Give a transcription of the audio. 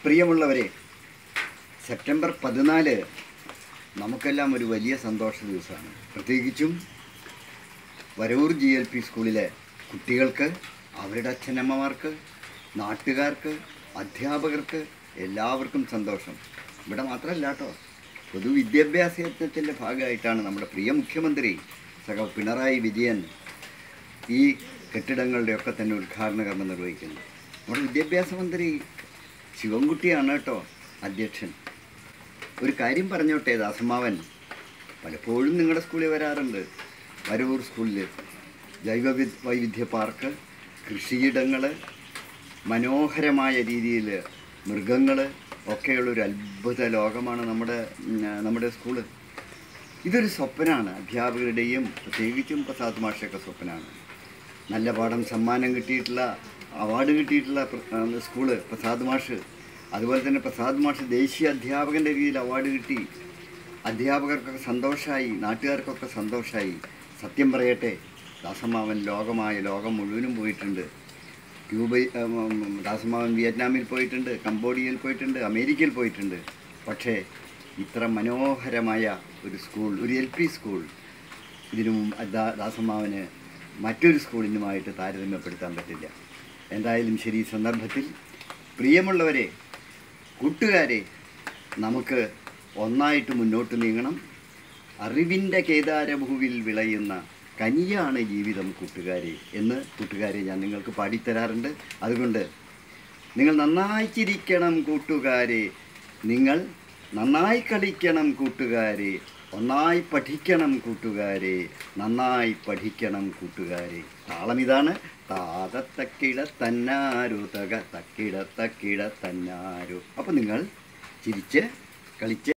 പ്രിയമുള്ളവരെ സെപ്റ്റംബർ പതിനാല് നമുക്കെല്ലാം ഒരു വലിയ സന്തോഷ ദിവസമാണ് പ്രത്യേകിച്ചും വരവൂർ ജി എൽ പി സ്കൂളിലെ കുട്ടികൾക്ക് അവരുടെ അച്ഛനമ്മമാർക്ക് നാട്ടുകാർക്ക് അധ്യാപകർക്ക് എല്ലാവർക്കും സന്തോഷം ഇവിടെ മാത്രമല്ല കേട്ടോ പൊതുവിദ്യാഭ്യാസ യജ്ഞത്തിൻ്റെ ഭാഗമായിട്ടാണ് നമ്മുടെ പ്രിയ മുഖ്യമന്ത്രി സഹ പിണറായി വിജയൻ ഈ കെട്ടിടങ്ങളുടെയൊക്കെ തന്നെ ഉദ്ഘാടന കർമ്മം നിർവഹിക്കുന്നത് നമ്മുടെ വിദ്യാഭ്യാസ മന്ത്രി ശിവൻകുട്ടിയാണ് കേട്ടോ അധ്യക്ഷൻ ഒരു കാര്യം പറഞ്ഞോട്ടെ ദാസമാവൻ പലപ്പോഴും നിങ്ങളുടെ സ്കൂളിൽ വരാറുണ്ട് വരവൂർ സ്കൂളിൽ ജൈവ വി- വൈവിധ്യ പാർക്ക് കൃഷിയിടങ്ങൾ മനോഹരമായ രീതിയിൽ മൃഗങ്ങൾ ഒക്കെയുള്ളൊരു അത്ഭുത ലോകമാണ് നമ്മുടെ ഉം, നമ്മുടെ സ്കൂള് ഇതൊരു സ്വപ്നമാണ് അധ്യാപകരുടെയും പ്രത്യേകിച്ചും പ്രസാദ് മാഷൊക്കെ സ്വപ്നമാണ് നല്ല പാഠം സമ്മാനം കിട്ടിയിട്ടുള്ള അവാർഡ് കിട്ടിയിട്ടുള്ള പ്ര- ആ, സ്കൂള് പ്രസാദ് മാഷ് അതുപോലെ തന്നെ പ്രസാദ് മാഷ് ദേശീയ അധ്യാപകൻ്റെ രീതിയിൽ അവാർഡ് കിട്ടി അധ്യാപകർക്കൊക്കെ സന്തോഷമായി നാട്ടുകാർക്കൊക്കെ സന്തോഷമായി സത്യം പറയട്ടെ ദാസമാവൻ ലോകമായ ലോകം മുഴുവനും പോയിട്ടുണ്ട് ക്യൂബ ഉം, ഉം, ദാസമാവൻ വിയറ്റ്നാമിൽ പോയിട്ടുണ്ട് കംബോഡിയയിൽ പോയിട്ടുണ്ട് അമേരിക്കയിൽ പോയിട്ടുണ്ട് പക്ഷേ ഇത്ര മനോഹരമായ ഒരു സ്കൂൾ ഒരു എൽ പി സ്കൂൾ ഇതിനു മുമ്പ് ദാ- ദാസമാവന് മറ്റൊരു സ്കൂളിനുമായിട്ട് താരതമ്യപ്പെടുത്താൻ പറ്റില്ല എന്തായാലും ശരി ഈ സന്ദർഭത്തിൽ പ്രിയമുള്ളവരെ കൂട്ടുകാരെ നമുക്ക് ഒന്നായിട്ട് മുന്നോട്ട് നീങ്ങണം അറിവിൻ്റെ കേദാരഭൂവിൽ വിളയുന്ന കനിയാണ് ജീവിതം കൂട്ടുകാരെ എന്ന് കൂട്ടുകാരെ ഞാൻ നിങ്ങൾക്ക് പാടിത്തരാറുണ്ട് അതുകൊണ്ട് നിങ്ങൾ നന്നായി ചിരിക്കണം കൂട്ടുകാരെ നിങ്ങൾ നന്നായി കളിക്കണം കൂട്ടുകാരെ ഒന്നായി പഠിക്കണം കൂട്ടുകാരെ നന്നായി പഠിക്കണം കൂട്ടുകാരെ താളം ഇതാണ് താത തക്കിട തന്നാരോ തക തക്കിട തക്കിട തന്നാരോ അപ്പോൾ നിങ്ങൾ ചിരിച്ച് കളിച്ച്